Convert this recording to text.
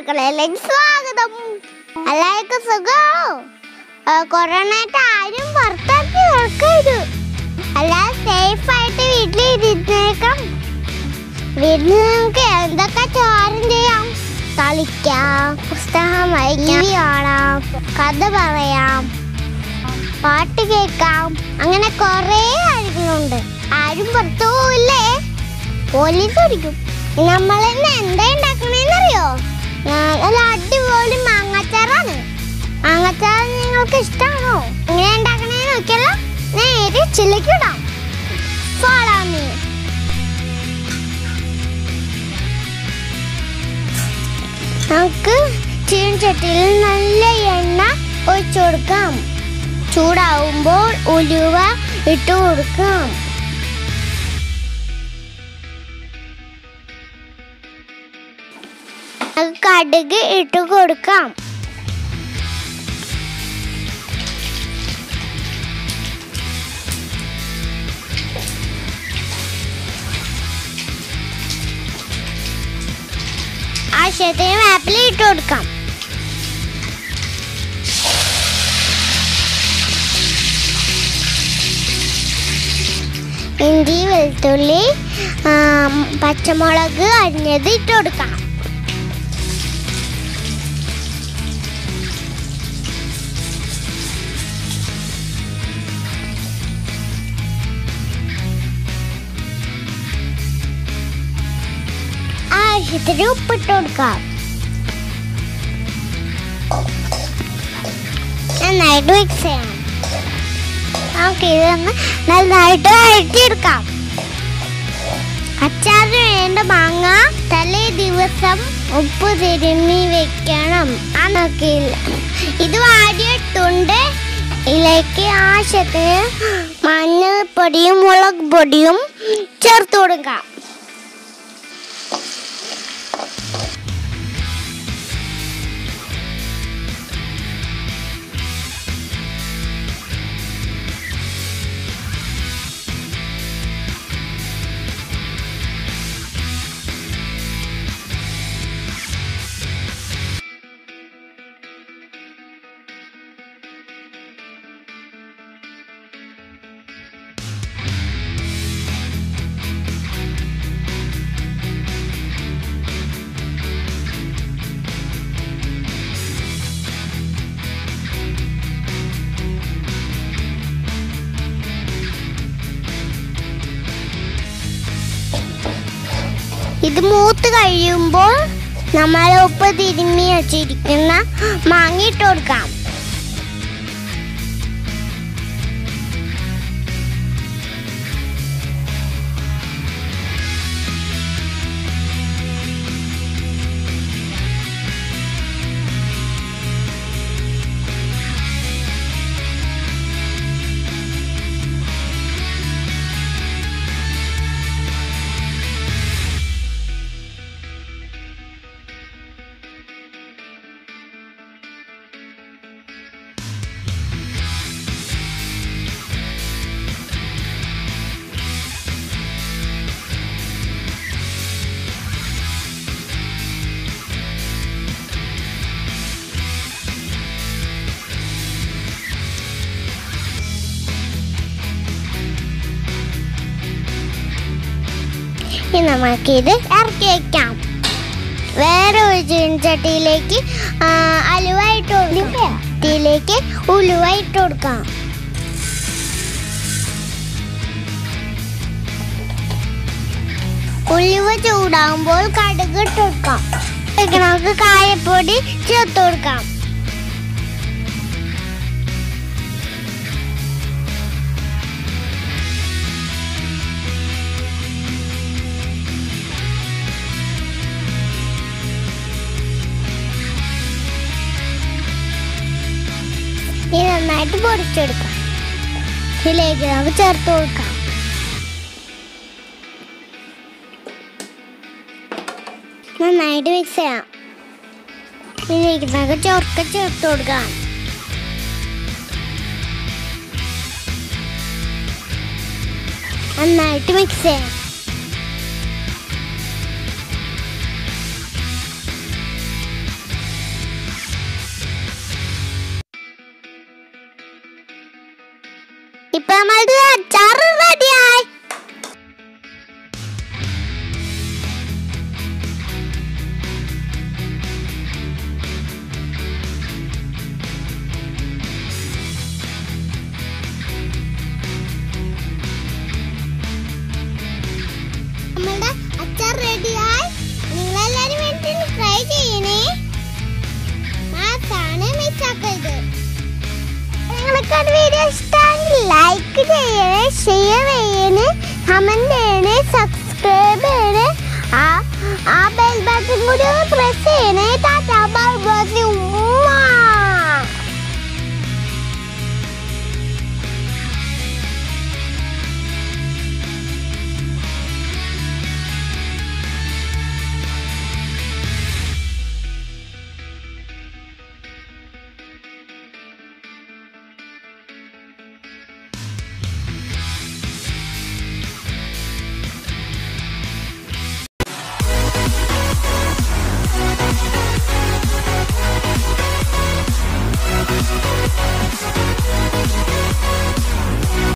അടുക്കളയിലേക്ക് സ്വാഗതം എല്ലാവർക്കും സുഖമോ കൊറോണയായിട്ട് ആരും പുറത്തേക്ക് ഇറക്കരുത് അല്ലാതെ സേഫ് ആയിട്ട് വീട്ടിൽ ഇരുന്നേക്കാം വീട്ടിൽ നമുക്ക് എന്തൊക്കെ ചോരം ചെയ്യാം കളിക്കാം പുസ്തകം വായിക്കാം ടി വി കാണാം കഥ പറയാം പാട്ട് കേൾക്കാം അങ്ങനെ കുറേ കാര്യങ്ങളുണ്ട് ആരും പുറത്തു പോവില്ലേ പോലീസ് പിടിക്കും നമ്മൾ ഇന്ന് എന്താ ഉണ്ടാക്കണേന്നറിയോ ഞാൻ നല്ല അടിപൊളി മാങ്ങാച്ചാറാണ് മാങ്ങാച്ചാർ നിങ്ങൾക്ക് ഇഷ്ടമാണോ എങ്ങനെ ഉണ്ടാക്കണേ നോക്കിയല്ലോ നേരെ ചില്ലിക്ക് ഇടാം ഫോളോ മീ നമുക്ക് ചീൻചട്ടിയിൽ നല്ല എണ്ണ ഒഴിച്ചു കൊടുക്കാം ചൂടാവുമ്പോൾ ഉലുവ ഇട്ട് കൊടുക്കാം അത് കടുക് ഇട്ട് കൊടുക്കാം ആവശ്യത്തിന് വേപ്പില ഇട്ട് കൊടുക്കാം ഇഞ്ചി വെളുത്തുള്ളി ആ, പച്ചമുളക് അരിഞ്ഞത് ഇട്ട് കൊടുക്കാം ആവശ്യത്തിന് ഉപ്പിട്ട് കൊടുക്കാം നന്നായിട്ട് മിക്സ് ചെയ്യണം നമുക്ക് ഇതൊന്ന് നന്നായിട്ട് വഴറ്റിയെടുക്കാം അച്ചാറിന് വേണ്ട മാങ്ങ തലേ ദിവസം ഉപ്പ് തിരുമ്മി വെക്കണം ആ നോക്കിയില്ല ഇത് വാടിയിട്ടുണ്ട് ഇതിലേക്ക് ആവശ്യത്തിന് മഞ്ഞൾപ്പൊടിയും മുളക് പൊടിയും ചേർത്ത് കൊടുക്കാം ഇത് മൂത്ത് കഴിയുമ്പോൾ നമ്മൾ ഉപ്പ് തിരുമ്മി വെച്ചിരിക്കുന്ന മാങ്ങ ഇട്ട് കൊടുക്കാം ഇനി നമുക്കിത് ഇറക്കി വെക്കാം വേറെ ഒരു ചീൻചട്ടിയിലേക്ക് ആ, അലുവ ഇട്ട് കൊടുക്കാം ഇതിലേക്ക് ഉലുവ ഇട്ട് കൊടുക്കാം ഉലുവ ചൂടാകുമ്പോൾ കടുക് ഇട്ട് കൊടുക്കാം ഇതിലേക്ക് നമുക്ക് കായപ്പൊടി ചേർത്ത് കൊടുക്കാം ഇനി നന്നായിട്ട് പൊടിച്ചെടുക്കാം ഇതിലേക്ക് നമുക്ക് ചേർത്ത് കൊടുക്കാം നന്നായിട്ട് മിക്സ് ചെയ്യാം ഇതിലേക്ക് നമുക്ക് ചൊർക്ക ചേർത്ത് കൊടുക്കാം നന്നായിട്ട് മിക്സ് ചെയ്യാം ഇപ്പൊ നമ്മളുടെ അച്ചാർ റെഡിയായി നമ്മളുടെ അച്ചാർ റെഡിയായി നിങ്ങളെല്ലാരും വീട്ടിൽ ട്രൈ ചെയ്യണേ മാസാണ് മിസ്സാക്കരുത് നിങ്ങൾക്ക് വീഡിയോ ഇഷ്ടമെങ്കിൽ ലൈക്ക് ചെയ്യണേ ഷെയർ ചെയ്യണേ കമന്റ് ചെയ്യണേ സബ്സ്ക്രൈബ് ചെയ്യണേ ആ ആ ബെൽ ബട്ടൺ കൂടി ഒന്ന് പ്രസ് ചെയ്യണേ